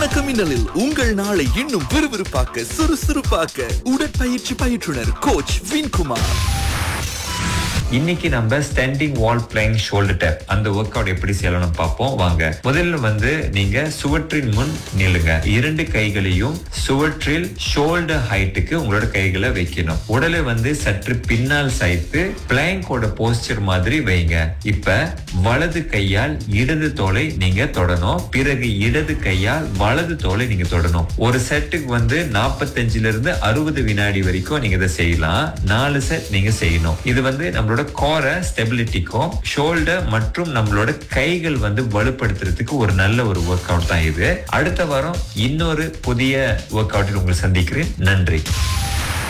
வணக்கம் மின்னலில் உங்கள் நாளை இன்னும் விறுவிறுப்பாக்க சுறுசுறுப்பாக்க உடற்பயிற்சி பயிற்றுனர் கோச் வின்குமார் இன்னைக்கு நம்ம standing wall playing shoulder tap அந்த ஒர்க் அவுட் எப்படி செய்யலாம் பார்ப்போம் வாங்க முதல்ல வந்து நீங்க சுவற்றின் முன் நில்லுங்க இரண்டு கைகளையும் சுவற்றில் ஷோல்டர் ஹைட்டுக்கு உங்களோட கைகளை வைக்கணும் உடலை வந்து சற்று பின்னால் சாய்த்து பிளாங்கோட போஸ்டர் மாதிரி வைங்க இப்ப வலது கையால் இடது தோலை நீங்க தொடணும் பிறகு இடது கையால் வலது தோலை நீங்க தொடணும் ஒரு செட்டுக்கு வந்து நாற்பத்தஞ்சுல இருந்து அறுபது வினாடி வரைக்கும் நீங்க இதை செய்யலாம் நாலு செட் நீங்க செய்யணும் இது வந்து நம்மளோட கோரை ஸ்டெபிலிட்டிக்கும் ஷோல்டர் மற்றும் நம்மளோட கைகள் வந்து வலுப்படுத்துறதுக்கு ஒரு நல்ல ஒரு ஒர்க் அவுட் தான் இது அடுத்த வாரம் இன்னொரு புதிய ஒர்க் அவுட்டில் உங்களை சந்திக்கிறேன் நன்றி